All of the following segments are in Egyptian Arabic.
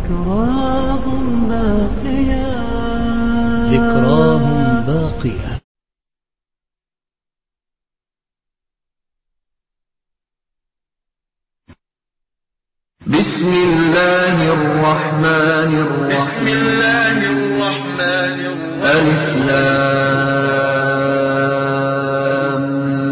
ذكراهم باقية ذكراهم باقية بسم الله الرحمن الرحيم بسم الله الرحمن الرحيم ألف لام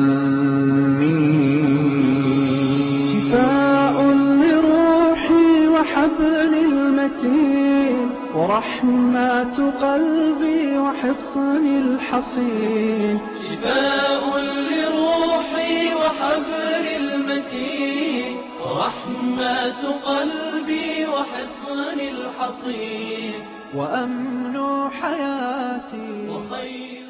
ميم. شفاء لروحي وحبل المتين ورحمة قلبي وحصن الحصين شفاء لروحي وحبل المتين ورحمة قلبي وحصن الحصين وأمن حياتي وخير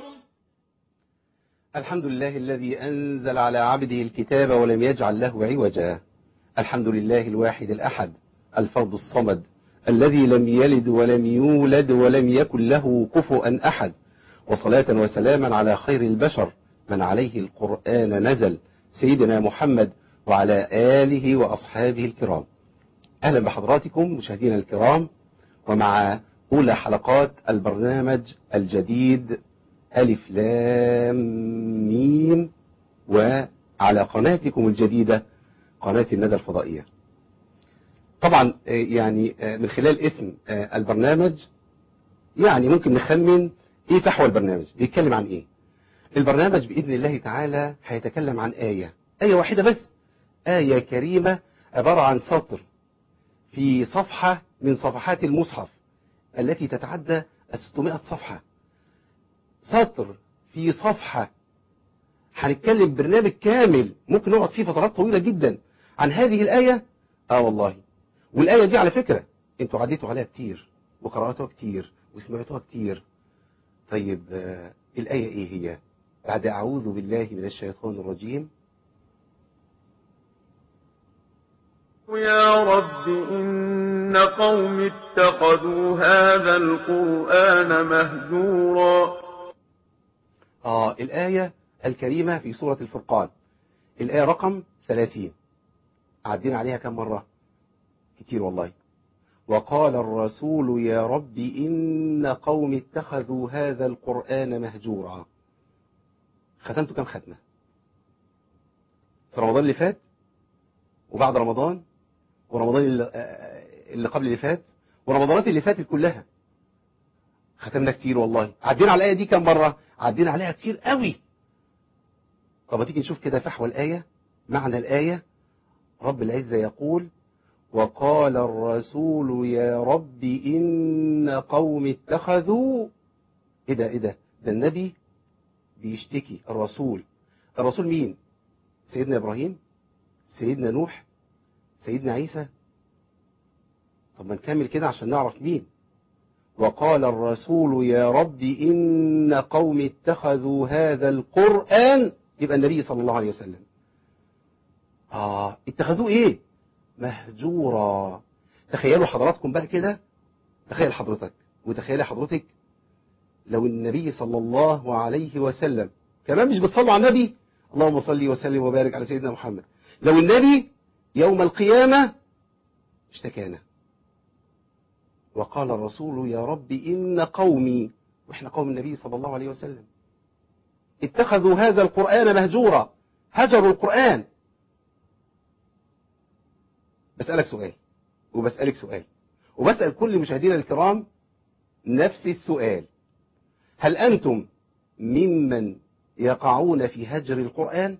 الحمد لله الذي أنزل على عبده الكتاب ولم يجعل له عوجا الحمد لله الواحد الأحد الفرد الصمد الذي لم يلد ولم يولد ولم يكن له كفؤا أحد وصلاة وسلاما على خير البشر من عليه القرآن نزل سيدنا محمد وعلى آله وأصحابه الكرام أهلا بحضراتكم مشاهدينا الكرام ومع أولى حلقات البرنامج الجديد ألف لام ميم وعلى قناتكم الجديدة قناة الندى الفضائية طبعا آه، يعني آه، من خلال اسم آه، البرنامج يعني ممكن نخمن ايه فحوى البرنامج بيتكلم عن ايه البرنامج بإذن الله تعالى هيتكلم عن آية آية واحدة بس آية كريمة عبارة عن سطر في صفحة من صفحات المصحف التي تتعدى 600 صفحة سطر في صفحة هنتكلم برنامج كامل ممكن نقعد فيه فترات طويلة جدا عن هذه الآية اه والله والآية دي على فكرة انتوا عديتوا عليها كتير وقرأتوها كتير وسمعتوها كتير طيب آه الآية ايه هي بعد أعوذ بالله من الشيطان الرجيم يا رب إن قوم اتخذوا هذا القرآن مهجورا آه الآية الكريمة في سورة الفرقان الآية رقم 30 عدينا عليها كم مرة كتير والله وقال الرسول يا رب إن قوم اتخذوا هذا القرآن مهجورا ختمت كم ختمة في رمضان اللي فات وبعد رمضان ورمضان اللي آه، اللي قبل اللي فات ورمضانات اللي فاتت كلها ختمنا كتير والله عدينا على الآية دي كم مرة عدينا عليها كتير قوي طب ما تيجي نشوف كده فحوى الآية معنى الآية رب العزة يقول وقال الرسول يا رب إن قوم اتخذوا ايه ده ايه ده ده النبي بيشتكي الرسول الرسول مين سيدنا إبراهيم سيدنا نوح سيدنا عيسى طب ما نكمل كده عشان نعرف مين وقال الرسول يا رب إن قوم اتخذوا هذا القرآن يبقى النبي صلى الله عليه وسلم آه اتخذوه إيه مهجورا تخيلوا حضراتكم بقى كده تخيل حضرتك وتخيلي حضرتك لو النبي صلى الله عليه وسلم كمان مش بتصلوا على النبي اللهم صل وسلم وبارك على سيدنا محمد لو النبي يوم القيامة اشتكانا وقال الرسول يا رب إن قومي وإحنا قوم النبي صلى الله عليه وسلم اتخذوا هذا القرآن مهجورا هجروا القرآن بسألك سؤال وبسألك سؤال وبسأل كل مشاهدينا الكرام نفس السؤال هل أنتم ممن يقعون في هجر القرآن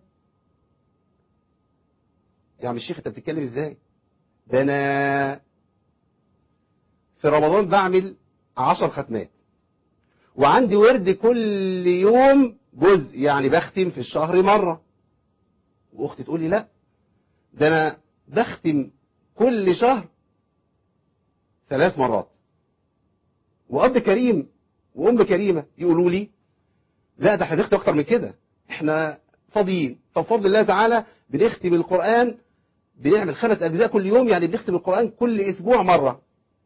يا عم الشيخ انت بتتكلم ازاي ده انا في رمضان بعمل عشر ختمات وعندي ورد كل يوم جزء يعني بختم في الشهر مرة واختي تقول لي لا ده انا بختم كل شهر ثلاث مرات واب كريم وام كريمة يقولوا لي لا ده احنا بنختم اكتر من كده احنا فاضيين فبفضل الله تعالى بنختم القرآن بنعمل خمس أجزاء كل يوم يعني بنختم القرآن كل أسبوع مرة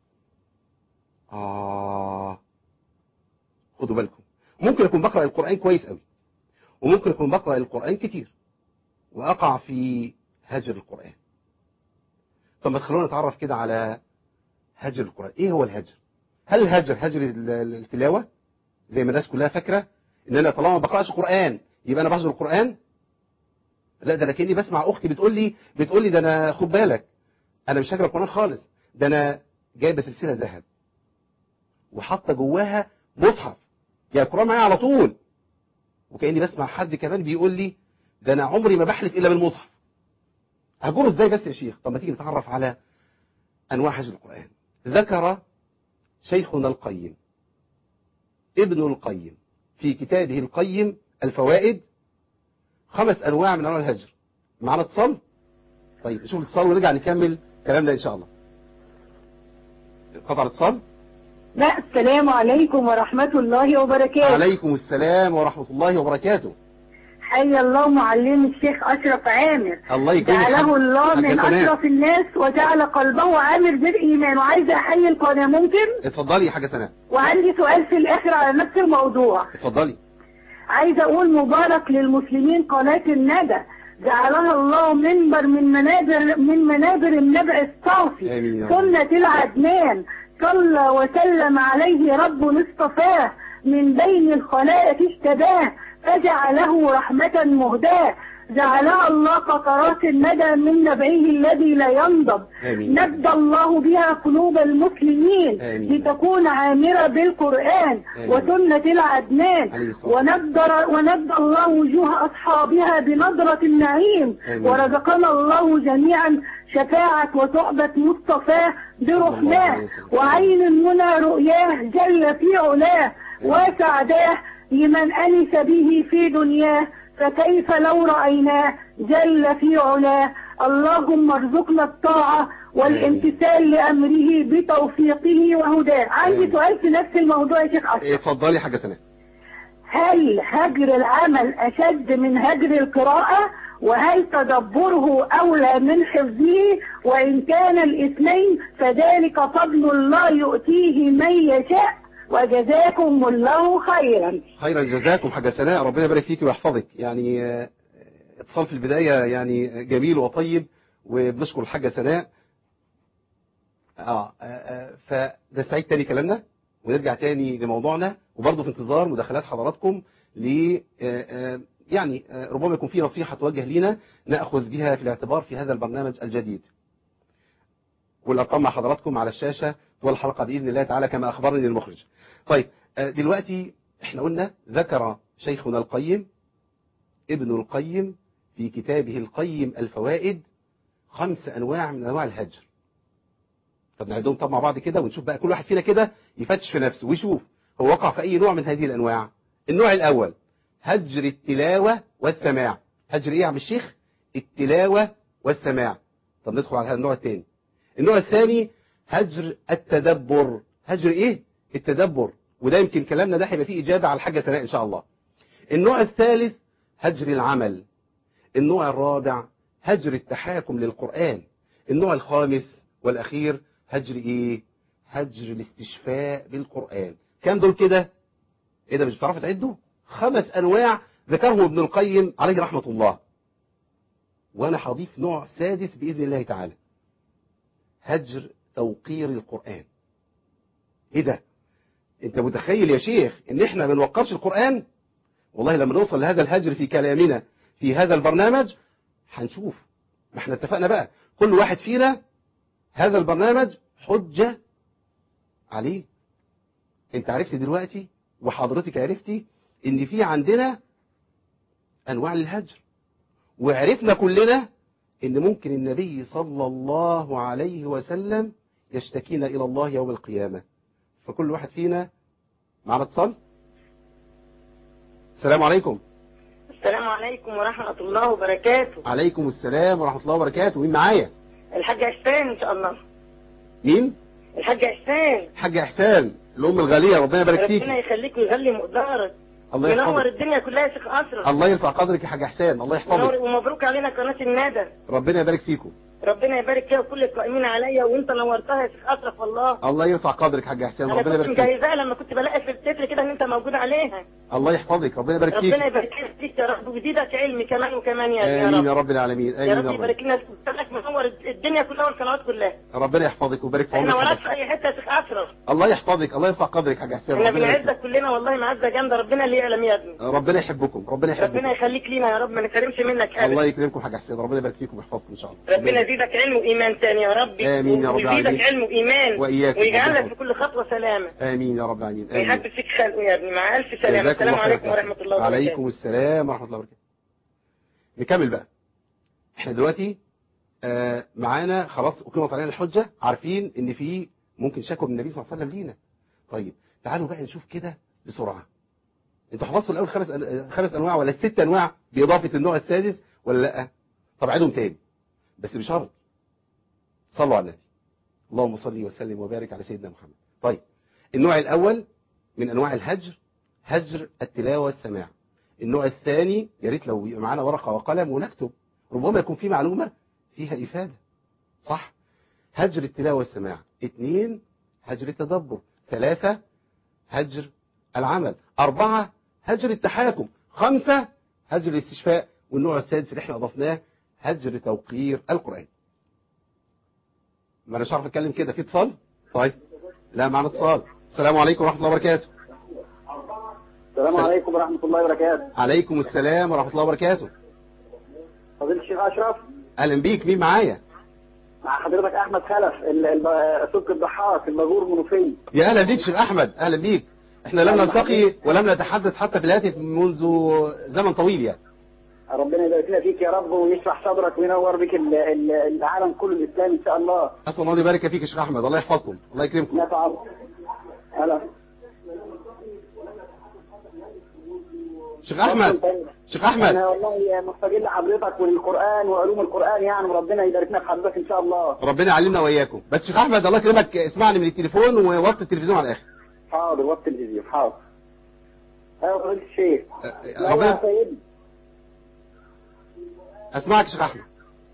آه خدوا بالكم ممكن أكون بقرأ القرآن كويس قوي وممكن أكون بقرأ القرآن كتير وأقع في هجر القرآن طب ما تخلونا نتعرف كده على هجر القرآن ايه هو الهجر هل الهجر هجر ال- ال- التلاوة زي ما الناس كلها فاكرة ان انا طالما ما بقرأش قرآن يبقى انا بهجر القرآن لا ده انا كاني بسمع اختي بتقول لي بتقول لي ده انا خد بالك انا مش هجر القرآن خالص ده انا جايبه سلسلة ذهب وحاطه جواها مصحف يعني القرآن معايا على طول وكأني بسمع حد كمان بيقول لي ده انا عمري ما بحلف الا بالمصحف هجره ازاي بس يا شيخ طب ما تيجي نتعرف على انواع هجر القرآن ذكر شيخنا القيم ابن القيم في كتابه القيم الفوائد خمس انواع من انواع الهجر معنا اتصال طيب نشوف الاتصال ونرجع نكمل كلامنا ان شاء الله قطع الاتصال لا السلام عليكم ورحمة الله وبركاته عليكم السلام ورحمة الله وبركاته حي الله معلم الشيخ أشرف عامر الله يكرمك جعله الله من حاجة سناء. أشرف الناس وجعل قلبه عامر بالإيمان وعايزة أحيي القناة ممكن اتفضلي يا حاجة سناء وعندي سؤال في الآخر على نفس الموضوع اتفضلي عايزة أقول مبارك للمسلمين قناة الندى جعلها الله منبر من منابر من منابر النبع الصافي آمين يا رب. سنة العدنان صلى وسلم عليه رب اصطفاه من بين الخلائق اشتباه فجعله رحمة مهداة جعلها الله قطرات الندى من نبعه الذي لا ينضب آمين. نبدى الله بها قلوب المسلمين آمين. لتكون عامرة بالقرآن آمين. وسنة العدنان عليه الصلاة ونبدر ونبدى الله وجوه أصحابها بنظرة النعيم آمين. ورزقنا الله جميعا شفاعة وصحبة مصطفاه الله برحماه عليه وسلم. وعين المنى رؤياه جل في علاه وسعداه لمن أنس به في دنياه فكيف لو رأيناه جل في علاه اللهم ارزقنا الطاعة والامتثال لأمره بتوفيقه وهداه عندي آمين. سؤال في نفس الموضوع يا شيخ أشرف اتفضلي يا حاجة سناء هل هجر العمل أشد من هجر القراءة وهل تدبره أولى من حفظه وإن كان الاثنين فذلك فضل الله يؤتيه من يشاء وجزاكم الله خيرا خيرا جزاكم حاجة سناء ربنا يبارك فيك ويحفظك يعني آه، اتصال في البداية يعني جميل وطيب وبنشكر الحاجة سناء اه آه، آه، فنستعيد تاني كلامنا ونرجع تاني لموضوعنا وبرضه في انتظار مداخلات حضراتكم ل آه، آه، يعني آه، ربما يكون في نصيحة توجه لينا نأخذ بها في الاعتبار في هذا البرنامج الجديد والأرقام مع حضراتكم على الشاشة طول الحلقة بإذن الله تعالى كما أخبرني المخرج طيب آه، دلوقتي احنا قلنا ذكر شيخنا القيم ابن القيم في كتابه القيم الفوائد خمس أنواع من أنواع الهجر طب نعدهم طب مع بعض كده ونشوف بقى كل واحد فينا كده يفتش في نفسه ويشوف هو وقع في أي نوع من هذه الأنواع النوع الأول هجر التلاوة والسماع هجر إيه يا عم الشيخ التلاوة والسماع طب ندخل على هذا النوع الثاني النوع الثاني هجر التدبر هجر إيه التدبر وده يمكن كلامنا ده هيبقى فيه إجابة على الحاجة سناء إن شاء الله النوع الثالث هجر العمل النوع الرابع هجر التحاكم للقرآن النوع الخامس والأخير هجر إيه هجر الاستشفاء بالقرآن كام دول كده إيه ده مش بتعرفوا تعدوا خمس أنواع ذكرهم ابن القيم عليه رحمة الله وأنا هضيف نوع سادس بإذن الله تعالى هجر توقير القرآن إيه ده أنت متخيل يا شيخ إن إحنا ما بنوقرش القرآن والله لما نوصل لهذا الهجر في كلامنا في هذا البرنامج هنشوف ما احنا اتفقنا بقى كل واحد فينا هذا البرنامج حجة عليه انت عرفت دلوقتي وحضرتك عرفتي ان في عندنا انواع للهجر وعرفنا كلنا ان ممكن النبي صلى الله عليه وسلم يشتكينا الى الله يوم القيامة فكل واحد فينا معنا اتصال السلام عليكم السلام عليكم ورحمة الله وبركاته عليكم السلام ورحمة الله وبركاته مين معايا الحاج إحسان إن شاء الله مين الحاج إحسان حاج احسان الام الغاليه ربنا يبارك فيك ربنا يخليك ويغلي مقدارك الله منور يحفظك الدنيا كلها يا شيخ أشرف الله يرفع قدرك يا حاج احسان الله منور يحفظك ومبروك علينا قناة الندى ربنا يبارك فيكم ربنا يبارك فيها وكل القائمين عليا وانت نورتها يا شيخ اشرف والله الله يرفع قدرك حاج حسين انا ربنا كنت يبارك فيك مجهزاها لما كنت بلاقي في التتر كده ان انت موجود عليها الله يحفظك ربنا يبارك فيك ربنا يبارك فيك يا رب ويزيدك علم كمان وكمان يا يا امين يا رب رب العالمين يا امين رب يا يبارك رب لنا لك منور الدنيا كلها والقنوات كلها ربنا يحفظك ويبارك في احنا عمرك وراك حاج في حسين. اي حته يا شيخ اشرف الله يحفظك الله يرفع قدرك حاج حسين احنا ربنا يبارك بنعزك كلنا والله معزه جامده ربنا اللي يعلم يا ابني فيك. ربنا يحبكم ربنا ربنا يحبكم يخليك لينا يا رب ما نكرمش منك الله ابدا يكرمكم حاج حسين ربنا يبارك فيكم ويحفظكم ان شاء الله ربنا يزيدك علم وايمان تاني يا رب آمين يا رب ويزيدك العالمين. علم وايمان وإياكم. ويجعل ربنا لك في كل خطوه سلامه امين يا رب العالمين ويحبب امين فيك خلقه يا ابني مع الف سلامه جزاكم السلام الله خير عليكم يا ورحمه الله وبركاته عليكم السلام ورحمه الله وبركاته نكمل بقى احنا دلوقتي آه معانا خلاص اقيمت علينا الحجه عارفين ان في ممكن شكوى من النبي صلى الله عليه وسلم لينا طيب تعالوا بقى نشوف كده بسرعه انتوا حفظتوا الاول خمس أن- خمس انواع ولا ست انواع باضافه النوع السادس ولا لا طب عيدهم تاني بس بشرط صلوا على النبي اللهم صل وسلم وبارك على سيدنا محمد طيب النوع الاول من انواع الهجر هجر التلاوه والسماع النوع الثاني يا ريت لو يبقى معانا ورقه وقلم ونكتب ربما يكون في معلومه فيها افاده صح هجر التلاوه والسماع اثنين هجر التدبر ثلاثه هجر العمل أربعة هجر التحاكم خمسة هجر الاستشفاء والنوع السادس اللي احنا أضفناه هجر توقير القرآن ما أنا مش عارف أتكلم كده في اتصال طيب لا معنا اتصال السلام عليكم ورحمة الله وبركاته السلام عليكم ورحمة الله وبركاته عليكم السلام ورحمة الله وبركاته فضيلة الشيخ أشرف أهلا بيك مين معايا مع حضرتك أحمد خلف ال- ال- سوق الضحاك المغور منوفي يا أهلا بيك شيخ أحمد أهلا بيك احنا لم نلتقي ولم نتحدث حتى في الهاتف منذ زمن طويل يعني ربنا يبارك لنا فيك يا رب ويشرح صدرك وينور بك ال- ال- العالم كله الإسلامي إن شاء الله أسأل الله أن يبارك فيك يا شيخ أحمد الله يحفظكم الله يكرمكم نفع هلا شيخ أحمد شيخ أحمد احنا والله محتاجين لحضرتك وللقرآن وعلوم القرآن يعني وربنا يبارك لنا في حضرتك إن شاء الله ربنا يعلمنا وإياكم بس شيخ أحمد الله يكرمك اسمعني من التليفون ووطي التلفزيون على الآخر حاضر وقت التلفزيون حاضر أيوة فضيلة الشيخ أه، لا يا ربنا سيدي أسمعك يا شيخ أحمد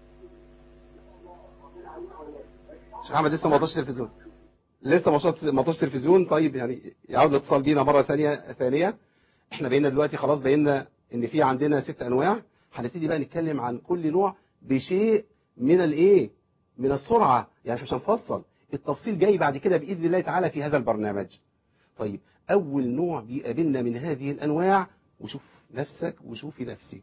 شيخ أحمد لسه ما وطاش تلفزيون لسه ما وطاش- ما وطاش تلفزيون طيب يعني يعود الاتصال بينا مرة ثانية ثانية احنا بقينا دلوقتي خلاص بقينا ان في عندنا ست انواع هنبتدي بقى نتكلم عن كل نوع بشيء من الايه من السرعة يعني مش هنفصل التفصيل جاي بعد كده بإذن الله تعالى في هذا البرنامج طيب أول نوع بيقابلنا من هذه الأنواع وشوف نفسك وشوفي نفسك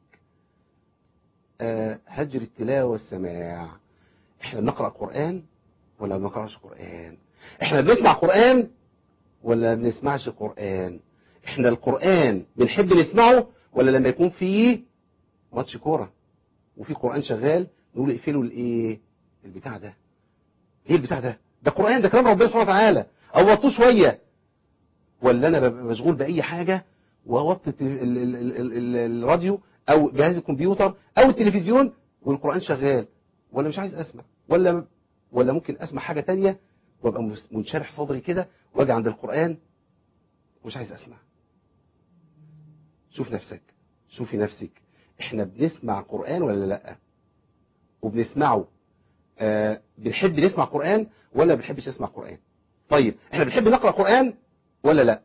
آه هجر التلاوة والسماع احنا بنقرأ قرآن ولا ما بنقرأش قرآن احنا بنسمع قرآن ولا ما بنسمعش قرآن احنا القرآن بنحب نسمعه ولا لما يكون فيه ماتش كورة وفي قرآن شغال نقول اقفلوا الايه البتاع ده ايه البتاع ده ده قرآن ده كلام ربنا سبحانه وتعالى او وطوه شوية ولا انا ببقى مشغول باي حاجة واوطي الت- ال- ال- ال- ال- ال- الراديو او جهاز الكمبيوتر او التلفزيون والقرآن شغال ولا مش عايز اسمع ولا ولا ممكن اسمع حاجة تانية وابقى مس- منشرح صدري كده واجي عند القرآن مش عايز اسمع شوف نفسك شوفي نفسك احنا بنسمع قرآن ولا لا وبنسمعه آه بنحب نسمع قرآن ولا بنحبش نسمع قرآن طيب احنا بنحب نقرأ قرآن ولا لا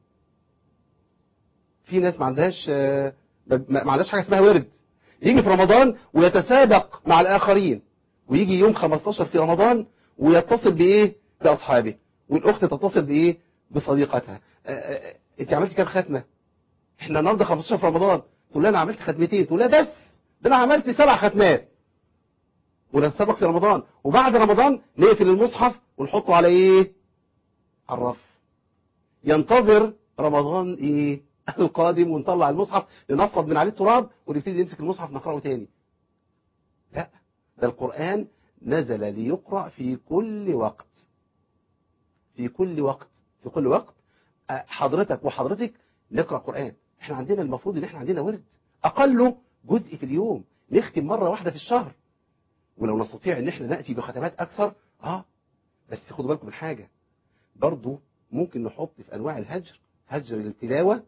في ناس ما عندهاش آه ما ما عندهاش حاجة اسمها ورد يجي في رمضان ويتسابق مع الآخرين ويجي يوم 15 في رمضان ويتصل بإيه بأصحابه والأخت تتصل بإيه بصديقتها آه، آه، انت عملتي كام ختمة احنا النهارده 15 في رمضان تقول لها انا عملت ختمتين تقول لها بس ده انا عملت سبع ختمات ونتسابق في رمضان وبعد رمضان نقفل المصحف ونحطه على ايه على الرف ينتظر رمضان ايه القادم ونطلع المصحف ننفض من عليه التراب ونبتدي نمسك المصحف نقراه تاني لا ده القرآن نزل ليقرأ في كل وقت في كل وقت في كل وقت أه، حضرتك وحضرتك نقرأ قرآن احنا عندنا المفروض ان احنا عندنا ورد اقله جزء في اليوم نختم مرة واحدة في الشهر ولو نستطيع ان احنا نأتي بختمات اكثر اه بس خدوا بالكم من حاجة برضو ممكن نحط في انواع الهجر هجر التلاوة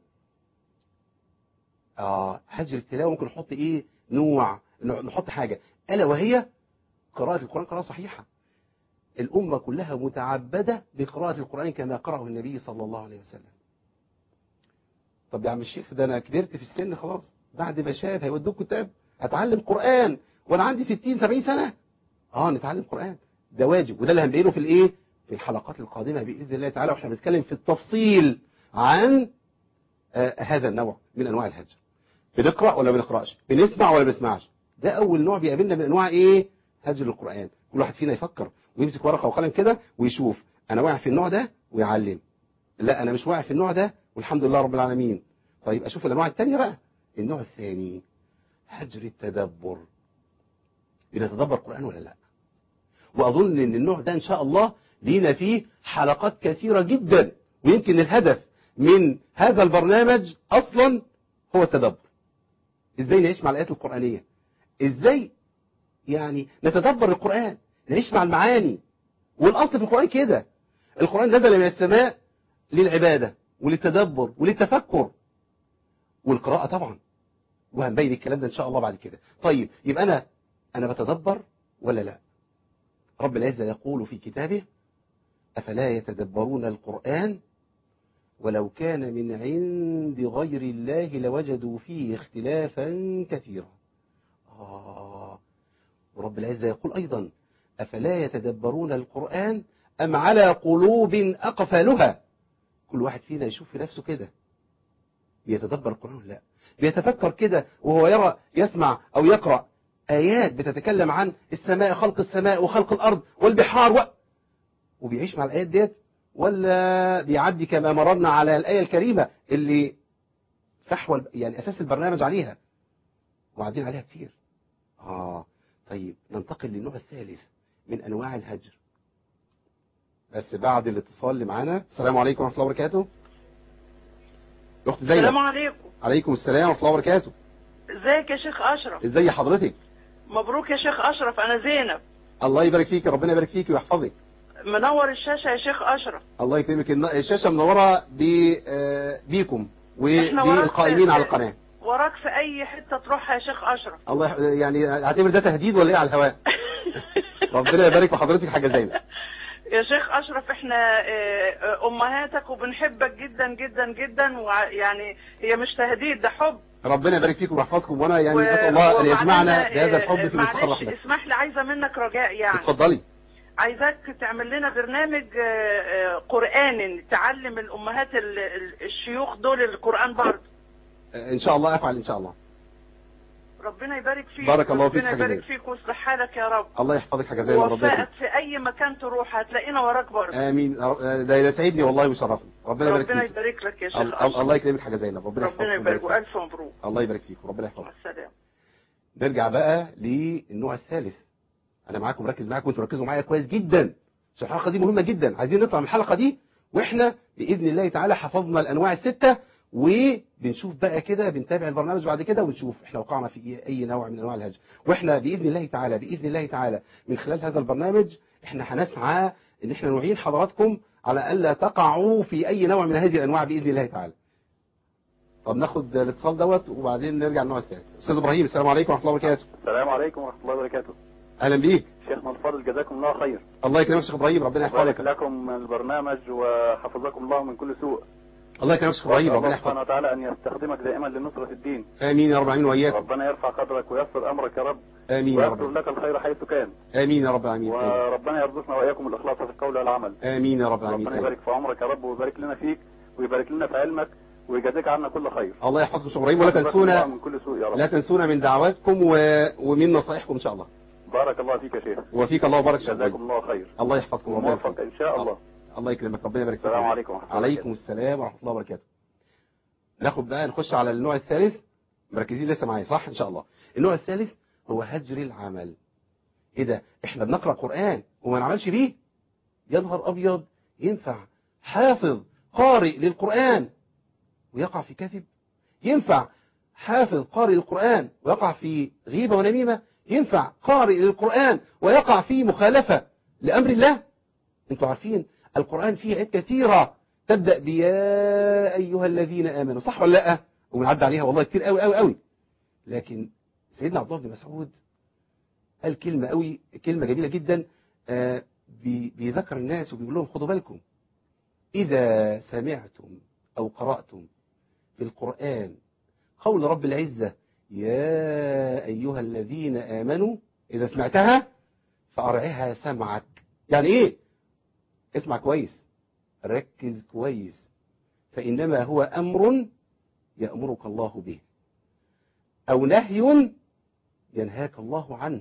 اه هجر التلاوة ممكن نحط ايه نوع نحط حاجة الا وهي قراءة القرآن قراءة صحيحة الأمة كلها متعبدة بقراءة القرآن كما قرأه النبي صلى الله عليه وسلم طب يا عم الشيخ ده أنا كبرت في السن خلاص بعد ما شاف هيودوك كتاب هتعلم قرآن وأنا عندي 60 70 سنة اه نتعلم قرآن ده واجب وده اللي هنبينه في الايه في الحلقات القادمة بإذن الله تعالى واحنا بنتكلم في التفصيل عن آه هذا النوع من أنواع الهجر بنقرأ ولا بنقرأش بنسمع ولا بنسمعش ده أول نوع بيقابلنا من أنواع إيه هجر القرآن كل واحد فينا يفكر ويمسك ورقة وقلم كده ويشوف أنا واقع في النوع ده ويعلم لا أنا مش واقع في النوع ده والحمد لله رب العالمين طيب أشوف الأنواع الثانية بقى النوع الثاني هجر التدبر بنتدبر القرآن ولا لا وأظن أن النوع ده إن شاء الله لينا فيه حلقات كثيرة جدا ويمكن الهدف من هذا البرنامج أصلا هو التدبر إزاي نعيش مع الآيات القرآنية إزاي يعني نتدبر القرآن نعيش مع المعاني والأصل في القرآن كده القرآن نزل من السماء للعبادة وللتدبر وللتفكر والقراءة طبعا وهنبين الكلام ده إن شاء الله بعد كده طيب يبقى أنا أنا بتدبر ولا لا رب العزة يقول في كتابه أفلا يتدبرون القرآن ولو كان من عند غير الله لوجدوا فيه اختلافا كثيرا آه ورب العزة يقول أيضا أفلا يتدبرون القرآن أم على قلوب أقفالها كل واحد فينا يشوف في نفسه كده بيتدبر القرآن ولا لا بيتفكر كده وهو يرى يسمع أو يقرأ آيات بتتكلم عن السماء خلق السماء وخلق الأرض والبحار و... وبيعيش مع الآيات ديت ولا بيعدي كما مررنا على الآية الكريمة اللي فحوى يعني أساس البرنامج عليها وعدين عليها كتير آه طيب ننتقل للنوع الثالث من أنواع الهجر بس بعد الاتصال اللي معانا السلام عليكم ورحمة الله وبركاته الأخت زينب السلام عليكم عليكم السلام ورحمة الله وبركاته ازيك يا شيخ اشرف ازي حضرتك مبروك يا شيخ اشرف انا زينب الله يبارك فيك ربنا يبارك فيك ويحفظك منور الشاشه يا شيخ اشرف الله يكرمك الن- الشاشة منورة ب- آه، بيكم إحنا وراك وبالقائمين في- على القناة وراك في اي حته تروحها يا شيخ اشرف الله يح- يعني هعتبر ده تهديد ولا ايه على الهواء ربنا يبارك في حضرتك حاجة زينب يا شيخ اشرف احنا آه، آه، امهاتك وبنحبك جدا جدا جدا ويعني هي مش تهديد ده حب ربنا يبارك فيكم ويحفظكم وانا يعني و- اسال الله ان وبعدين، يجمعنا بهذا آه، الحب في مستقر معلش رحمته اسمح لي عايزه منك رجاء يعني اتفضلي عايزاك تعمل لنا برنامج آه، آه، قرآني تعلم الأمهات ال- ال- الشيوخ دول القرآن برضه آه، ان شاء الله افعل ان شاء الله ربنا يبارك فيك بارك الله فيك ربنا حاجة يبارك زي. فيك ويصلح حالك يا رب الله يحفظك حاجة زينب ربنا ووفقك يكرمك في أي مكان تروح هتلاقينا وراك برضه امين آه، ده يسعدني والله ويشرفني ربنا يبارك ربنا فيك يبارك لك يا شيخ ال- ال- أشرف. الله يكرمك حاجة زينب ربنا يحفظك ربنا ويبارك يبارك فيك. وألف مبروك الله يبارك فيك وربنا مع يحفظك السلامة نرجع بقى للنوع الثالث انا معاكم مركز معاكم وانتوا ركزوا معايا كويس جدا عشان الحلقه دي مهمه جدا عايزين نطلع من الحلقه دي واحنا باذن الله تعالى حفظنا الانواع السته وبنشوف بقى كده بنتابع البرنامج بعد كده ونشوف احنا وقعنا في إيه- اي نوع من انواع الهجر واحنا باذن الله تعالى باذن الله تعالى من خلال هذا البرنامج احنا هنسعى ان احنا نعين حضراتكم على الا تقعوا في اي نوع من هذه الانواع باذن الله تعالى طب ناخد الاتصال دوت وبعدين نرجع للنوع الثالث استاذ ابراهيم السلام عليكم ورحمه الله وبركاته السلام عليكم ورحمة الله وبركاته اهلا بيك شيخنا الفاضل جزاكم الله خير الله يكرمك شيخ ابراهيم ربنا وبارك يحفظك لكم البرنامج وحفظكم الله من كل سوء الله يكرمك شيخ ابراهيم وأسأل ربنا الله سبحانه يحفظك وتعالى أن يستخدمك دائما لنصرة الدين امين يا رب العالمين واياكم ربنا يرفع قدرك ويسر أمرك يا رب امين يا ويكتب رب لك الخير حيث كان امين يا رب العالمين آمين. وربنا يرزقنا وإياكم الإخلاص في القول والعمل امين يا رب العالمين ربنا آمين. يبارك في عمرك يا رب ويبارك لنا فيك ويبارك لنا في علمك ويجازيك عنا كل خير الله يحفظكم شيخ ابراهيم ولا ويحفظكم تنسونا الله من كل سوء يا رب لا تنسونا من دعواتكم و... ومن نصائحكم ان شاء الله بارك الله فيك يا شيخ وفيك الله وبارك شيخ جزاكم ابراهيم الله خير الله يحفظكم ربنا وموفق يحفظكم إن شاء الله الله يكرمك ربنا يبارك فيك السلام عليكم ورحمة الله عليكم السلام ورحمه الله وبركاته ناخد بقى نخش على النوع الثالث مركزين لسه معايا صح ان شاء الله النوع الثالث هو هجر العمل ايه ده احنا بنقرا قران وما نعملش بيه يا نهار ابيض ينفع حافظ قارئ للقران ويقع في كذب ينفع حافظ قارئ للقران ويقع في غيبه ونميمه ينفع قارئ للقران ويقع في مخالفه لامر الله انتوا عارفين القران فيه عيد كثيره تبدا بيا ايها الذين امنوا صح ولا لا وبنعدي عليها والله كتير قوي قوي قوي لكن سيدنا عبد الله بن مسعود قال كلمة قوي كلمة جميلة جدا آه، بي- بيذكر الناس وبيقول لهم خدوا بالكم إذا سمعتم أو قرأتم في القرآن قول رب العزة يا أيها الذين آمنوا إذا سمعتها فأرعها سمعك يعني إيه اسمع كويس ركز كويس فإنما هو أمر يأمرك الله به أو نهي ينهاك الله عنه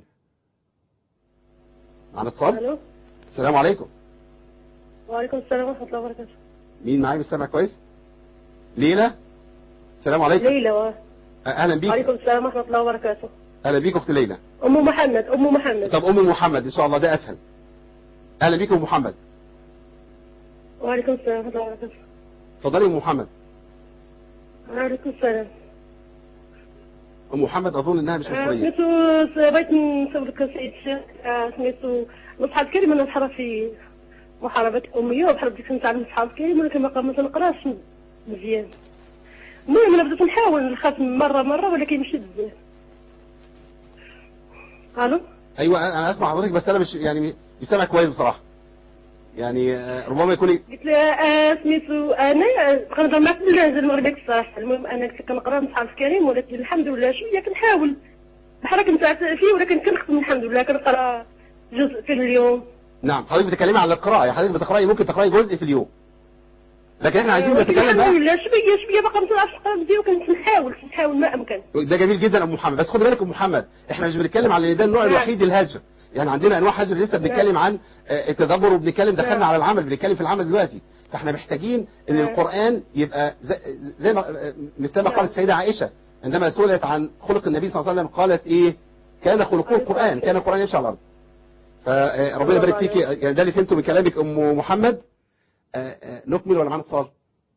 معنا اتصال الو السلام عليكم وعليكم السلام ورحمه الله وبركاته مين معايا بالسمع كويس ليلى السلام عليكم ليلى و... اهلا بيك وعليكم السلام ورحمه الله وبركاته اهلا بيك اخت ليلى ام محمد ام محمد طب ام محمد ان شاء الله ده اسهل اهلا بيك ام محمد وعليكم السلام ورحمه الله وبركاته اتفضلي ام محمد وعليكم السلام ام محمد اظن انها مش آه، مصريه سميتو بغيت نسولك سيد الشيخ آه، سميتو مصحف الكريم انا نحرى في محاربة أمية وبحال بديت نتعلم المصحف الكريم ولكن ما ما تنقراش مزيان المهم انا بديت نحاول نختم مرة مرة ولكن ماشي بزاف الو ايوه انا اسمع حضرتك بس انا مش يعني مش سامع كويس بصراحه يعني آه، ربما يكون قلت له آه، سميتو انا كنهضر معك باللهجه المغربيه الصراحه المهم انا كنت كنقرا المصحف الكريم ولكن الحمد لله شويه كنحاول بحال كنت فيه ولكن كنختم الحمد لله كنقرا جزء في اليوم نعم حضرتك بتتكلمي على القراءه يعني حضرتك بتقراي ممكن تقراي جزء في اليوم لكن احنا عايزين ولكن نتكلم الحمد بقى لله شويه شويه باقا ما طلعش نقرا مزيان وكنت نحاول نحاول ما امكن ده جميل جدا ام محمد بس خد بالك ام محمد احنا مش بنتكلم على ان ده النوع نعم. الوحيد الهجر يعني عندنا انواع هجر لسه بنتكلم عن آه، التدبر وبنتكلم دخلنا نعم. على العمل بنتكلم في العمل دلوقتي فاحنا محتاجين ان نعم. القران يبقى زي, زي ما آه، مثل ما نعم. قالت السيده عائشه عندما سئلت عن خلق النبي صلى الله عليه وسلم قالت ايه كان خلقه القران كان القران يمشي على الارض فربنا يبارك فيك يعني ده اللي فهمته من كلامك ام محمد آه، آه، نكمل ولا معانا اتصال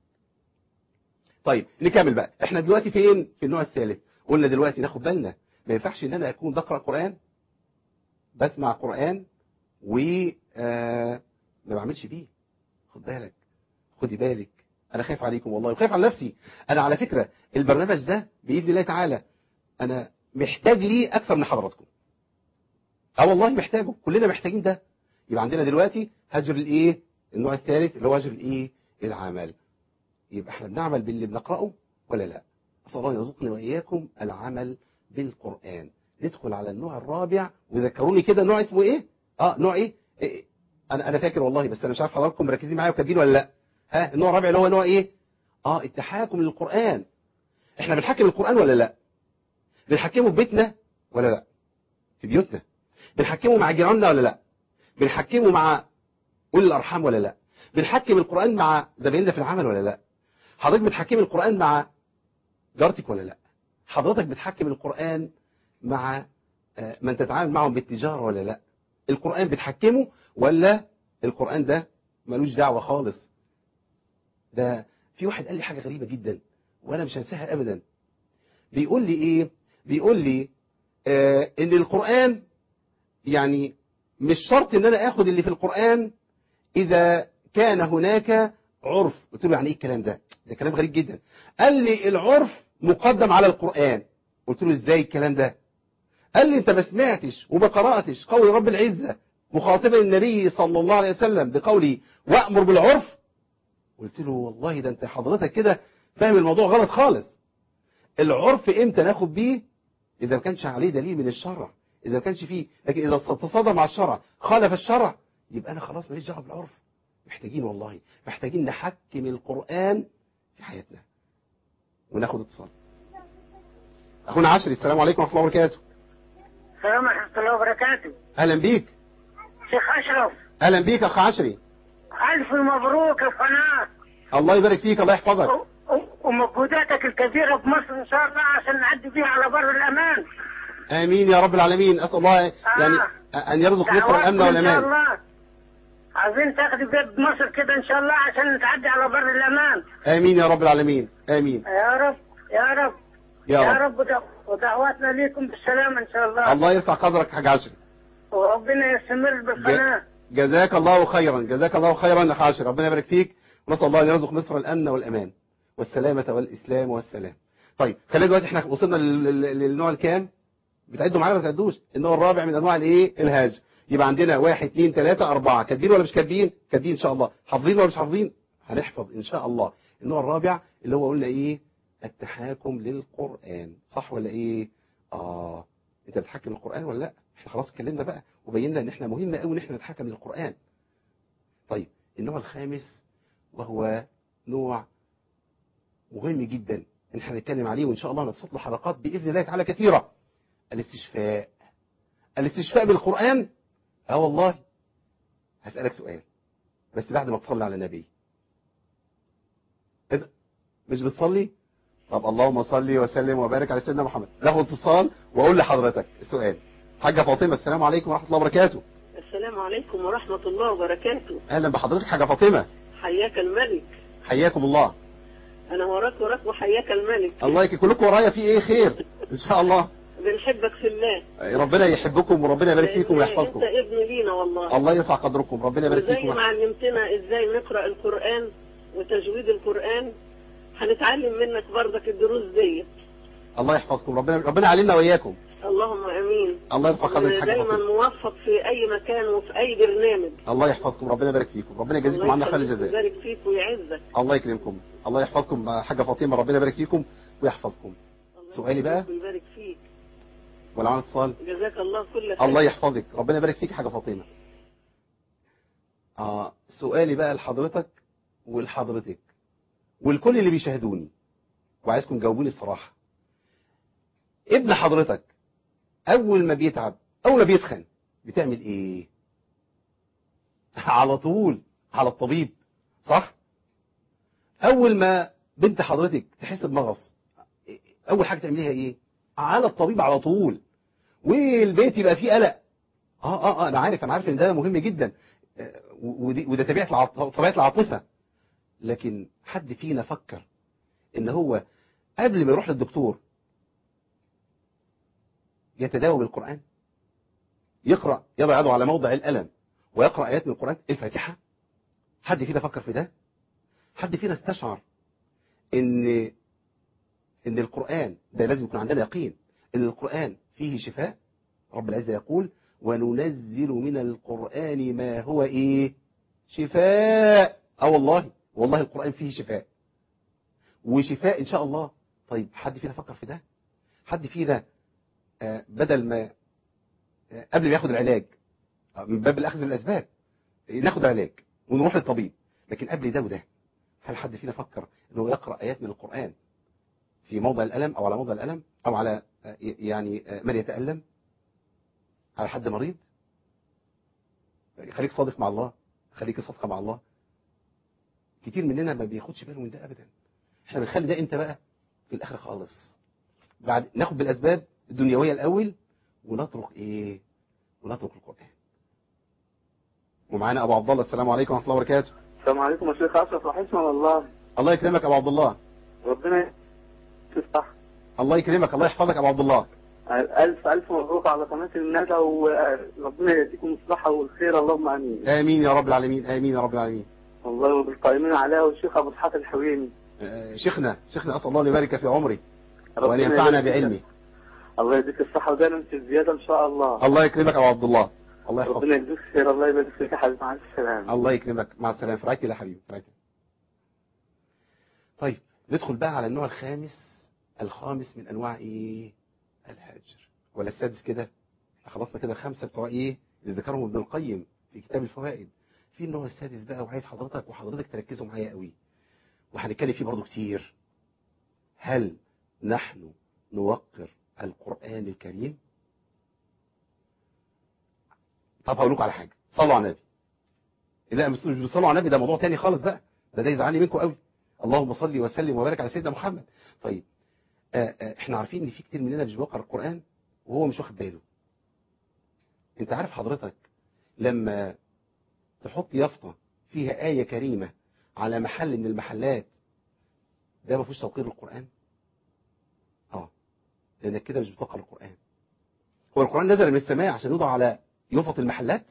طيب نكمل بقى احنا دلوقتي فين في النوع الثالث قلنا دلوقتي ناخد بالنا ما ينفعش ان انا اكون بقرا قران بسمع قران و آه، ما بعملش بيه خد بالك خدي بالك انا خايف عليكم والله وخايف على نفسي انا على فكره البرنامج ده باذن الله تعالى انا محتاج ليه اكثر من حضراتكم اه والله محتاجه كلنا محتاجين ده يبقى عندنا دلوقتي هجر الايه النوع الثالث اللي هو هجر الايه العمل يبقى احنا بنعمل باللي بنقراه ولا لا اسال الله يرزقني واياكم العمل بالقران ندخل على النوع الرابع وذكروني كده نوع اسمه ايه اه نوع ايه, إيه؟ انا انا فاكر والله بس انا مش عارف حضراتكم مركزين معايا وكاتبين ولا لا ها النوع الرابع اللي هو نوع ايه اه التحاكم للقران احنا بنحكم القران ولا لا بنحكمه في بيتنا ولا لا في بيوتنا بنحكمه مع جيراننا ولا لا بنحكمه مع اولي الارحام ولا لا بنحكم القران مع زمايلنا في العمل ولا لا حضرتك بتحكم القران مع جارتك ولا لا حضرتك بتحكم القران مع آه، من تتعامل معهم بالتجاره ولا لا القران بتحكمه ولا القران ده ملوش دعوه خالص ده في واحد قال لي حاجه غريبه جدا وانا مش هنساها ابدا بيقول لي ايه بيقول لي آه ان القران يعني مش شرط ان انا اخد اللي في القرآن اذا كان هناك عرف قلت له يعني ايه الكلام ده ده كلام غريب جدا قال لي العرف مقدم على القرآن قلت له ازاي الكلام ده قال لي انت ما سمعتش وما قرأتش قول رب العزة مخاطبا النبي صلى الله عليه وسلم بقوله وأمر بالعرف قلت له والله ده انت حضرتك كده فاهم الموضوع غلط خالص العرف امتى ناخد بيه اذا ما كانش عليه دليل من الشرع اذا ما كانش فيه لكن اذا تصادم مع الشرع خالف الشرع يبقى انا خلاص ماليش دعوه بالعرف محتاجين والله محتاجين نحكم القران في حياتنا وناخد اتصال اخونا عشري السلام عليكم ورحمه الله وبركاته السلام ورحمة الله وبركاته اهلا بيك شيخ أشرف اهلا بيك اخ عشري ألف مبروك القناة الله يبارك فيك الله يحفظك و- ومجهوداتك الكبيرة في مصر إن شاء الله عشان نعدي بيها على بر الأمان امين يا رب العالمين اسال الله يعني ان يرزق مصر دعواتكم الامن إن شاء والامان الله عايزين تاخدي بيد مصر كده إن شاء الله عشان نتعدي على بر الأمان امين يا رب العالمين امين يا رب يا رب يا يا رب رب ودع- ودعواتنا ليكم بالسلامة إن شاء الله الله يرفع قدرك يا حاج عشري وربنا يستمر بالقناة جزاك الله خيرا جزاك الله خيرا اخ عاشر ربنا يبارك فيك ونسال الله ان يرزق مصر الامن والامان والسلامه والاسلام والسلام طيب خلينا دلوقتي احنا وصلنا لل- لل- للنوع الكام بتعدوا معايا ولا ما بتعدوش النوع الرابع من انواع الايه الهجر يبقى عندنا واحد اثنين ثلاثة أربعة كاتبين ولا مش كاتبين كاتبين إن شاء الله حافظين ولا مش حافظين هنحفظ إن شاء الله النوع الرابع اللي هو قلنا إيه التحاكم للقرآن صح ولا إيه آه أنت بتحكم القرآن ولا لا احنا خلاص اتكلمنا بقى وبينا ان احنا مهم قوي ان احنا نتحكم للقرآن طيب النوع الخامس وهو نوع مهم جدا ان احنا نتكلم عليه وان شاء الله نبسط له حلقات باذن الله تعالى كثيره الاستشفاء الاستشفاء بالقران اه والله هسالك سؤال بس بعد ما تصلي على النبي إيه ده؟ مش بتصلي طب اللهم صل وسلم وبارك على سيدنا محمد له اتصال واقول لحضرتك السؤال حاجه فاطمه السلام عليكم ورحمه الله وبركاته السلام عليكم ورحمة الله وبركاته اهلا بحضرتك حاجه فاطمه حياك الملك حياكم الله أنا وراك وراك وحياك الملك الله يكرمك كلكم ورايا في ايه خير ان شاء الله بنحبك في الله ربنا يحبكم وربنا يبارك فيكم لأن ويحفظكم أنت ابن لينا والله الله يرفع قدركم ربنا يبارك وزي فيكم ما علمتنا إزاي نقرأ القرآن وتجويد القرآن هنتعلم منك برضك الدروس دي الله يحفظكم ربنا ربنا علمنا واياكم اللهم امين الله يرفع قدرك حاجه دايما فاطمه موفق في اي مكان وفي اي برنامج الله يحفظكم ربنا يبارك فيكم ربنا يجازيكم عنا خير الجزاء يبارك فيك ويعزك الله يكرمكم الله يحفظكم حاجه فاطمه ربنا يبارك فيكم ويحفظكم سؤالي بقى ويبارك فيك ولا معانا اتصال جزاك الله كل خير الله يحفظك ربنا يبارك فيك حاجه فاطمه اه سؤالي بقى لحضرتك ولحضرتك والكل اللي بيشاهدوني وعايزكم تجاوبوني الصراحه ابن حضرتك اول ما بيتعب اول ما بيسخن بتعمل ايه على طول على الطبيب صح اول ما بنت حضرتك تحس بمغص اول حاجه تعمليها ايه على الطبيب على طول والبيت يبقى فيه قلق اه اه اه انا عارف انا عارف ان ده مهم جدا آه، ودي- وده طبيعه العاط- طبيعه العاطفه لكن حد فينا فكر ان هو قبل ما يروح للدكتور يتداوى بالقرآن يقرأ يضع يده على موضع الألم ويقرأ آيات من القرآن الفاتحة حد فينا فكر في ده حد فينا استشعر ان ان القرآن ده لازم يكون عندنا يقين ان القرآن فيه شفاء رب العزة يقول وننزل من القرآن ما هو ايه شفاء اه والله والله القرآن فيه شفاء وشفاء ان شاء الله طيب حد فينا فكر في ده حد فينا آه، بدل ما آه، قبل ما ياخد العلاج آه، من باب الاخذ بالاسباب آه، ناخد علاج ونروح للطبيب لكن قبل ده وده هل حد فينا فكر انه يقرا ايات من القران في موضع الالم او على موضع الالم او على آه، يعني آه، من يتالم على حد مريض خليك صادق مع الله خليك صادقه مع الله كتير مننا ما بياخدش باله من ده ابدا احنا بنخلي ده امتى بقى في الاخر خالص بعد ناخد بالاسباب الدنيويه الاول ونترك ايه ونترك القران ومعانا ابو عبد الله السلام عليكم ورحمه الله وبركاته السلام عليكم يا شيخ اشرف وحشنا والله الله يكرمك ابو عبد الله ربنا يفتح الله يكرمك الله يحفظك ابو عبد الله الف الف مبروك على قناه الندى وربنا يديكم الصحه والخير اللهم امين امين يا رب العالمين امين يا رب العالمين والله وبالقائمين عليها والشيخ ابو اسحاق الحويني آه، شيخنا شيخنا اسال الله ان يبارك في عمري ربنا وان ينفعنا يبارك فيك. بعلمي الله يديك الصحه ودايما في الزياده ان شاء الله الله يكرمك ابو عبد الله الله يحفظك ربنا يجزيك خير الله يبارك فيك يا حبيبي مع السلامه الله يكرمك مع السلامه في رعايه الله يا حبيبي في رعاية الله. طيب ندخل بقى على النوع الخامس الخامس من انواع ايه الهجر ولا السادس كده احنا خلصنا كده الخمسه بتوع ايه اللي ذكرهم ابن القيم في كتاب الفوائد في النوع السادس بقى وعايز حضرتك وحضرتك تركزوا معايا قوي وهنتكلم فيه برضه كتير هل نحن نوقر القرآن الكريم طب هقول لكم على حاجة صلوا على النبي لا مش مش بتصلوا على النبي ده موضوع تاني خالص بقى ده ده يزعلني منكم قوي اللهم صل وسلم وبارك على سيدنا محمد طيب آه آه احنا عارفين ان في كتير مننا مش بيقرأ القرآن وهو مش واخد باله انت عارف حضرتك لما تحط يافطة فيها آية كريمة على محل من المحلات ده ما فيهوش توقير القرآن اه لانك كده مش بتقرأ القرآن هو القرآن نزل من السماء عشان يوضع على يفط المحلات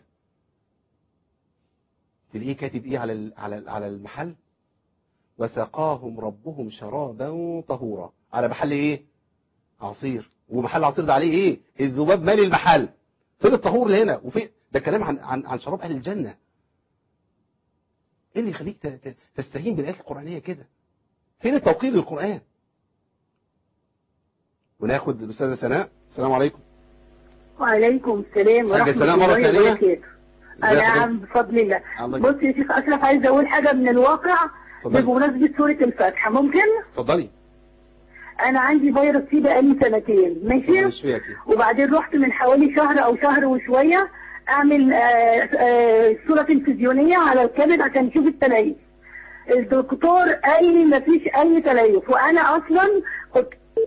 تلاقيه كاتب ايه على ال- على ال- على المحل وسقاهم ربهم شرابا طهورا على محل ايه عصير ومحل عصير ده عليه ايه الذباب مالي المحل فين الطهور اللي هنا وفين ده كلام عن عن عن شراب اهل الجنه ايه اللي يخليك ت- ت- تستهين بالايات القرانيه كده فين التوقير للقران وناخد الاستاذه سناء السلام عليكم وعليكم السلام حاجة ورحمة سلام مرة الله ثانية. وبركاته ازيك يا نعم بفضل الله الله بص يا شيخ أشرف عايز أقول حاجة من الواقع اتفضلي. بمناسبة سورة الفاتحة ممكن؟ اتفضلي أنا عندي فيروس سي بقالي سنتين ماشي؟ مش فيها كده وبعدين رحت من حوالي شهر أو شهر وشوية أعمل آه، آه، صورة تلفزيونية على الكبد عشان نشوف التليف الدكتور قال لي مفيش أي تليف وأنا أصلا كنت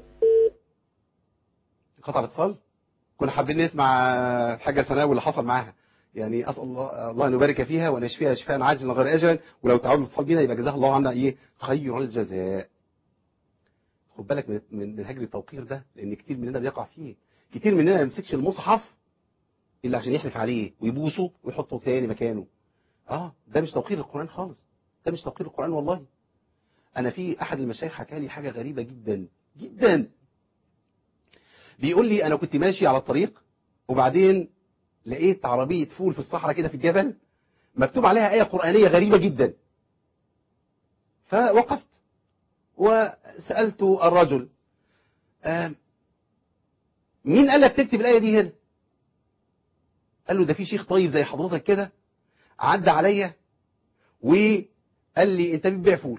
قطع الاتصال كنا حابين نسمع الحاجه سناء واللي حصل معاها يعني اسال الله الله ان يبارك فيها وان يشفيها شفاء عاجلا غير اجلا ولو تعاون الاتصال بينا يبقى جزاها الله عنا ايه خير الجزاء خد بالك من من من هجر التوقير ده لان كتير مننا بيقع فيه كتير مننا ما يمسكش المصحف الا عشان يحلف عليه ويبوسه ويحطه تاني مكانه اه ده مش توقير القران خالص ده مش توقير القران والله انا في احد المشايخ حكى لي حاجه غريبه جدا جدا بيقول لي انا كنت ماشي على الطريق وبعدين لقيت عربيه فول في الصحراء كده في الجبل مكتوب عليها ايه قرانيه غريبه جدا فوقفت وسالت الرجل آه مين قال لك تكتب الايه دي هنا قال له ده في شيخ طيب زي حضرتك كده عدى عليا وقال لي انت بتبيع فول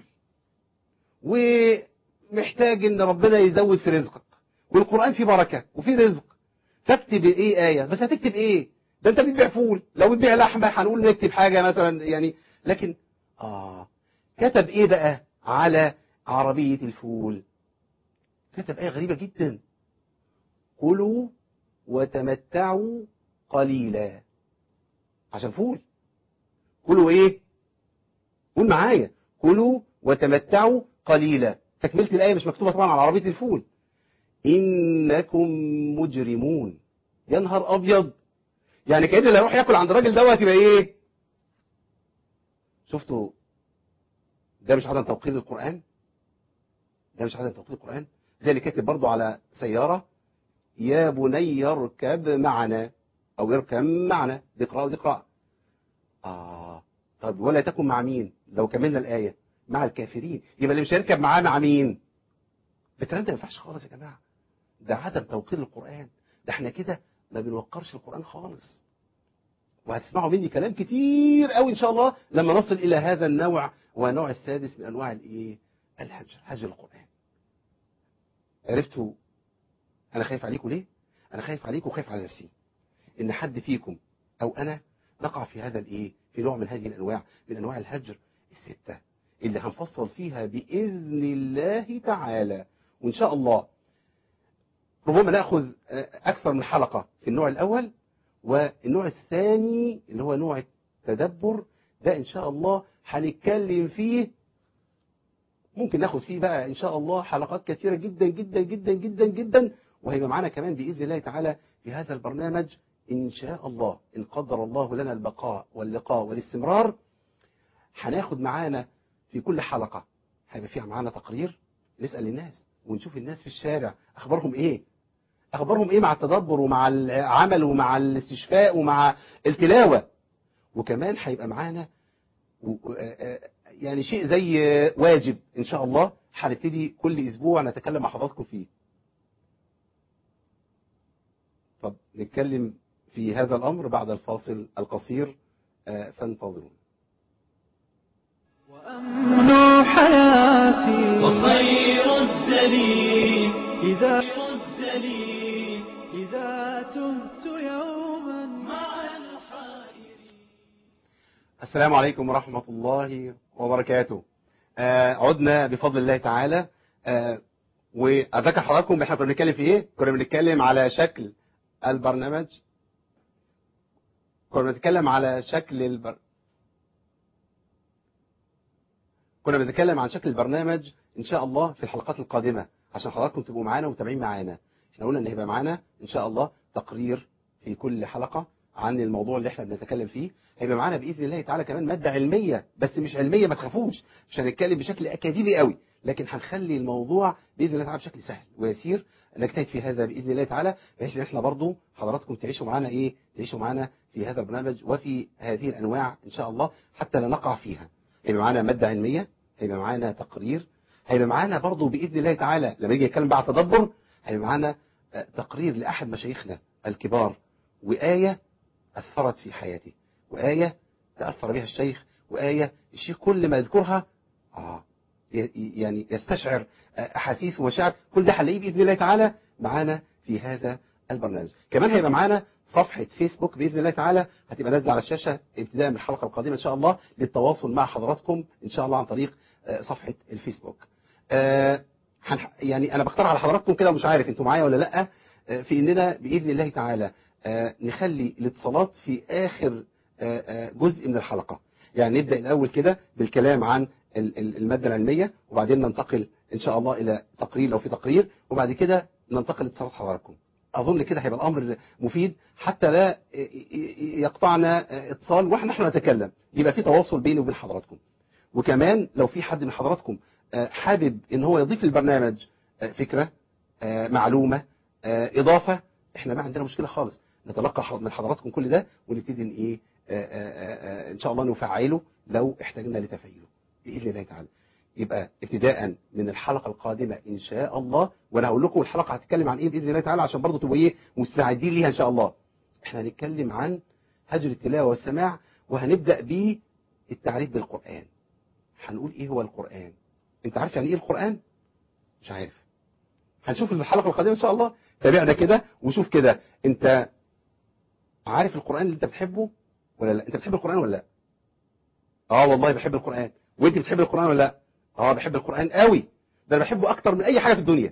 ومحتاج ان ربنا يزود في رزقك والقرآن فيه بركة وفيه رزق تكتب ايه آية بس هتكتب ايه ده انت بتبيع فول لو بتبيع لحمة هنقول نكتب حاجة مثلا يعني لكن اه كتب ايه بقى على عربية الفول كتب آية غريبة جدا كلوا وتمتعوا قليلا عشان فول كلوا ايه قول معايا كلوا وتمتعوا قليلا تكملة الآية مش مكتوبة طبعا على عربية الفول إنكم مجرمون يا نهار أبيض يعني كأن اللي هيروح ياكل عند الراجل دوت يبقى إيه شفتوا ده مش عدم توقير القرآن ده مش عدم توقير القرآن زي اللي كاتب برضو على سيارة يا بني اركب معنا أو اركب معنا دي قراءة ودي قراءة آه طب ولا تكن مع مين لو كملنا الآية مع الكافرين يبقى اللي مش هيركب معاه مع مين الكلام ده ما ينفعش خالص يا جماعه ده عدم توقير القران ده احنا كده ما بنوقرش القران خالص وهتسمعوا مني كلام كتير قوي ان شاء الله لما نصل الى هذا النوع والنوع السادس من انواع الايه الهجر هجر القران عرفتوا انا خايف عليكم ليه انا خايف عليكم وخايف على نفسي ان حد فيكم او انا نقع في هذا الايه في نوع من هذه الانواع من انواع الهجر السته اللي هنفصل فيها باذن الله تعالى وإن شاء الله ربما نأخذ أكثر من حلقة في النوع الأول والنوع الثاني اللي هو نوع التدبر ده إن شاء الله هنتكلم فيه ممكن ناخد فيه بقى إن شاء الله حلقات كثيرة جدا جدا جدا جدا جدا وهيبقى معانا كمان بإذن الله تعالى في هذا البرنامج إن شاء الله إن قدر الله لنا البقاء واللقاء والاستمرار هناخد معانا في كل حلقة هيبقى فيها معانا تقرير نسأل الناس ونشوف الناس في الشارع أخبارهم إيه أخبارهم إيه مع التدبر ومع العمل ومع الاستشفاء ومع التلاوة وكمان هيبقى معانا يعني شيء زي واجب إن شاء الله هنبتدي كل أسبوع نتكلم مع حضراتكم فيه طب نتكلم في هذا الأمر بعد الفاصل القصير فانتظروا وأمن حياتي وخير الدليل إذا الدليل إذا تهت يوما مع السلام عليكم ورحمة الله وبركاته آه عدنا بفضل الله تعالى آه وأذكر حضراتكم احنا كنا بنتكلم في ايه كنا بنتكلم على شكل البرنامج كنا بنتكلم على شكل البر... كنا بنتكلم عن شكل البرنامج ان شاء الله في الحلقات القادمة عشان حضراتكم تبقوا معانا ومتابعين معانا احنا قلنا ان هيبقى معانا ان شاء الله تقرير في كل حلقة عن الموضوع اللي احنا بنتكلم فيه هيبقى معانا باذن الله تعالى كمان ماده علميه بس مش علميه ما تخافوش مش هنتكلم بشكل اكاديمي قوي لكن هنخلي الموضوع باذن الله تعالى بشكل سهل ويسير نجتهد في هذا باذن الله تعالى بحيث ان احنا برضو حضراتكم تعيشوا معانا ايه تعيشوا معانا في هذا البرنامج وفي هذه الانواع ان شاء الله حتى لا نقع فيها هيبقى معانا ماده علميه هيبقى معانا تقرير هيبقى معانا برضو باذن الله تعالى لما يجي يتكلم بقى على التدبر هيبقى معانا آه، تقرير لاحد مشايخنا الكبار وايه اثرت في حياته وايه تاثر بها الشيخ وايه الشيخ كل ما يذكرها اه ي- يعني يستشعر آه، احاسيس ومشاعر كل ده هنلاقيه باذن الله تعالى معانا في هذا البرنامج كمان هيبقى معانا صفحة فيسبوك بإذن الله تعالى هتبقى نازلة على الشاشة ابتداء من الحلقة القادمة إن شاء الله للتواصل مع حضراتكم إن شاء الله عن طريق آه، صفحة الفيسبوك آه، هنح- يعني أنا بقترح على حضراتكم كده مش عارف أنتوا معايا ولا لأ آه، في إننا بإذن الله تعالى آه، نخلي الاتصالات في آخر آه، آه، جزء من الحلقة يعني نبدأ الأول كده بالكلام عن ال- ال- المادة العلمية وبعدين ننتقل إن شاء الله إلى تقرير لو في تقرير وبعد كده ننتقل لاتصالات حضراتكم أظن كده هيبقى الأمر مفيد حتى لا ي- ي- يقطعنا اتصال واحنا نحن نتكلم يبقى في تواصل بيني وبين حضراتكم وكمان لو في حد من حضراتكم آه، حابب ان هو يضيف للبرنامج آه، فكرة آه، معلومة آه، إضافة احنا ما عندنا مشكلة خالص نتلقى ح- من حضراتكم كل ده ونبتدي ان ايه آه، آه، آه، ان شاء الله نفعله لو احتاجنا لتفعيله بإذن الله تعالى يبقى ابتداء من الحلقة القادمة إن شاء الله وأنا هقول لكم الحلقة هتتكلم عن إيه بإذن الله تعالى عشان برضه تبقوا إيه مستعدين ليها إن شاء الله إحنا هنتكلم عن هجر التلاوة والسماع وهنبدأ بالتعريف بالقرآن هنقول إيه هو القرآن أنت عارف يعني إيه القرآن مش عارف هنشوف في الحلقة القادمة إن شاء الله تابعنا كده وشوف كده أنت عارف القرآن اللي أنت بتحبه ولا لا أنت بتحب القرآن ولا لا اه والله بحب القرآن وانت بتحب القرآن ولا لا اه بحب القرآن قوي ده انا بحبه اكتر من اي حاجة في الدنيا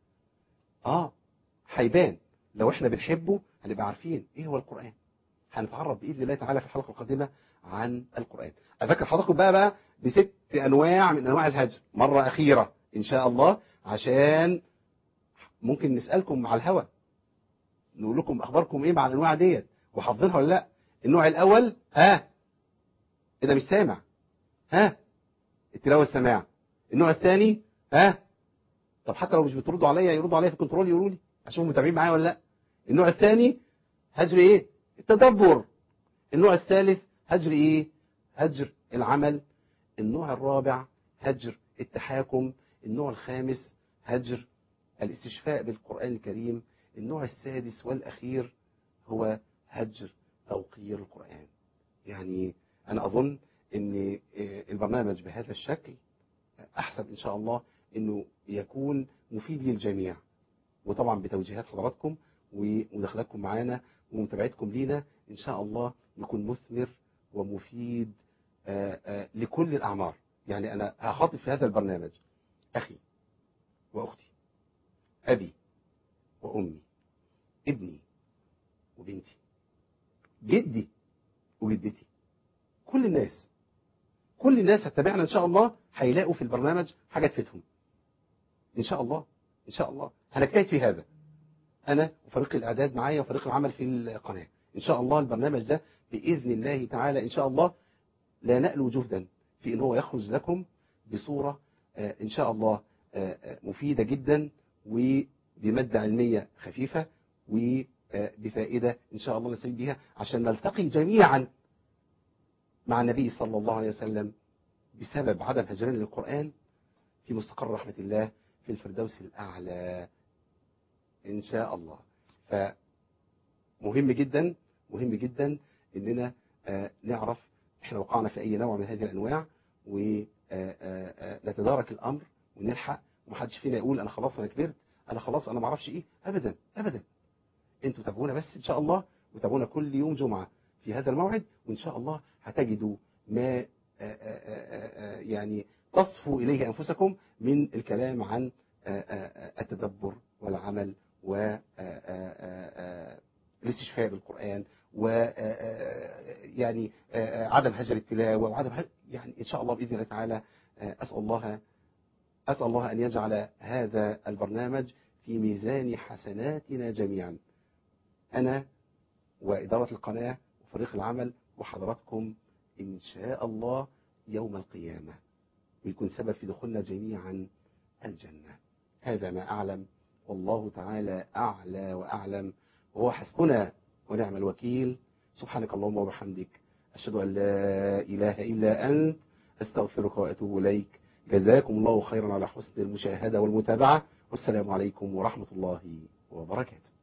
اه هيبان لو احنا بنحبه هنبقى عارفين ايه هو القرآن هنتعرف بإذن الله تعالى في الحلقة القادمة عن القرآن أذكر حضراتكم بقى بقى بست أنواع من أنواع الهجر مرة أخيرة إن شاء الله عشان ممكن نسألكم على الهوى نقول لكم أخباركم إيه مع الأنواع ديت وحافظينها ولا لا النوع الأول ها إيه ده مش سامع ها التلاوة السماع النوع الثاني ها طب حتى لو مش بتردوا عليا يردوا عليا في الكنترول يقولوا لي عشان متابعين معايا ولا لا النوع الثاني هجر ايه التدبر النوع الثالث هجر ايه هجر العمل النوع الرابع هجر التحاكم النوع الخامس هجر الاستشفاء بالقرآن الكريم النوع السادس والأخير هو هجر توقير القرآن يعني أنا أظن أن البرنامج بهذا الشكل أحسب إن شاء الله أنه يكون مفيد للجميع وطبعا بتوجيهات حضراتكم ومداخلاتكم معانا ومتابعتكم لينا إن شاء الله يكون مثمر ومفيد آآ آآ لكل الأعمار يعني أنا هخاطب في هذا البرنامج أخي وأختي أبي وأمي ابني وبنتي جدي وجدتي كل الناس كل الناس هتتابعنا إن شاء الله هيلاقوا في البرنامج حاجة تفيدهم إن شاء الله إن شاء الله هنجتهد في هذا أنا وفريق الإعداد معايا وفريق العمل في القناة إن شاء الله البرنامج ده بإذن الله تعالى إن شاء الله لا نألو جهدا في إن هو يخرج لكم بصورة آه إن شاء الله آه آه مفيدة جدا وبمادة علمية خفيفة وبفائدة إن شاء الله نستفيد بها عشان نلتقي جميعا مع النبي صلى الله عليه وسلم بسبب عدم هجرنا للقرآن في مستقر رحمة الله في الفردوس الأعلى إن شاء الله فمهم جدا مهم جدا إننا آه نعرف إحنا وقعنا في أي نوع من هذه الأنواع ونتدارك الأمر ونلحق ومحدش فينا يقول أنا خلاص أنا كبرت أنا خلاص أنا معرفش إيه أبدا أبدا أنتوا تابعونا بس إن شاء الله وتابعونا كل يوم جمعة في هذا الموعد وإن شاء الله هتجدوا ما آآ آآ يعني تصفوا إليه أنفسكم من الكلام عن التدبر والعمل والاستشفاء بالقرآن ويعني عدم هجر التلاوة وعدم هجر يعني إن شاء الله بإذن الله تعالى أسأل الله أسأل الله أن يجعل هذا البرنامج في ميزان حسناتنا جميعا أنا وإدارة القناة وفريق العمل وحضراتكم إن شاء الله يوم القيامة ويكون سبب في دخولنا جميعا الجنة هذا ما أعلم والله تعالى أعلى وأعلم وهو حسبنا ونعم الوكيل سبحانك اللهم وبحمدك أشهد أن لا إله إلا أنت أستغفرك وأتوب إليك جزاكم الله خيرا على حسن المشاهدة والمتابعة والسلام عليكم ورحمة الله وبركاته